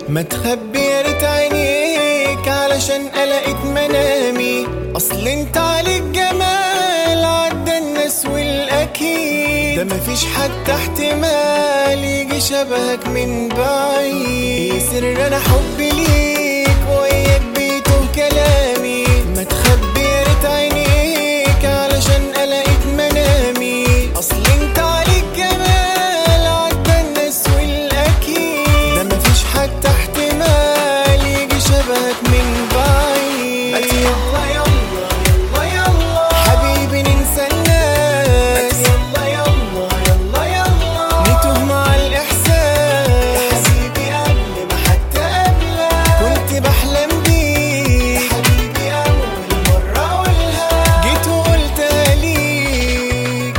ما تخبي يا ريت عينيك علشان قلقت منامي اصل انت عليك جمال عدى الناس والاكيد ده مفيش حتى احتمال يجي شبهك من بعيد ايه سر انا حبي ليك وياك بيته كلامي ما تخبي يا ريت عينيك علشان قلقت منامي اصل انت عليك جمال عدى الناس والاكيد ده مفيش حتى احتمال يجي شبهك من بعيد يلا يلا يلا يلا حبيبي ننسى الناس يلا يلا يلا يلا نتوه مع الاحساس يا حبيبي قبل ما حتى قبلك كنت بحلم بيك يا حبيبي اول مره اقولها جيت وقلتها ليك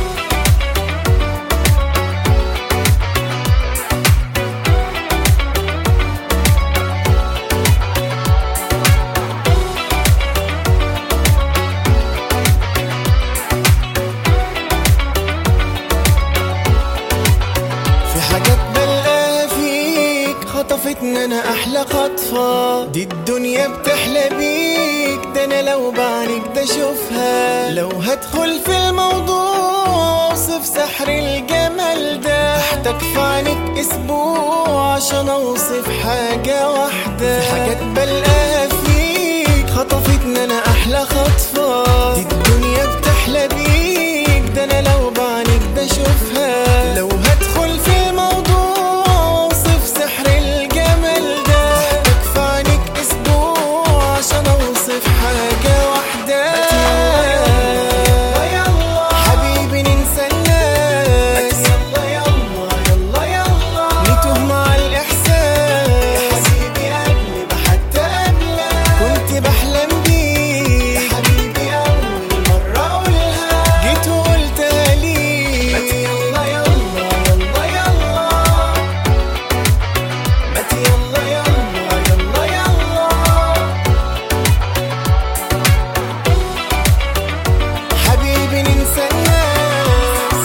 في حاجات بلقاها فيك خطفتني انا احلى خطفة دي الدنيا بتحلى بيك ده انا لو بعينك ده اشوفها لو هدخل في الموضوع اوصف سحر الجمال ده احتاج في عينك اسبوع عشان اوصف حاجة واحدة في حاجات بلقاها فيك خطفتني انا احلى خطفة دي الدنيا بتحلى بيك ده انا لو بعينك ده اشوفها لو هدخل في الموضوع اوصف سحر الجمال ده احتاج في عينك اسبوع عشان اوصف حاجة واحدة حبيبي ننسى الناس يلا يلا يلا يلا نتوه مع الاحساس يا حبيبي قبل ما حتى قبلك كنت بحلم بيك يا حبيبي اول مرة اقولها جيت وقلتها ليك يلا يلا يلا يلا مات يلا يلا يلا يلا حبيبي ننسى الناس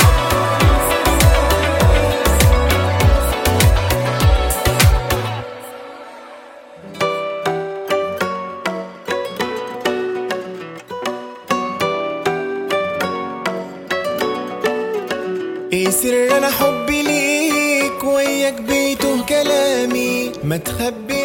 ايه سر انا حبي ليك وياك بيته كلامي ما تخبي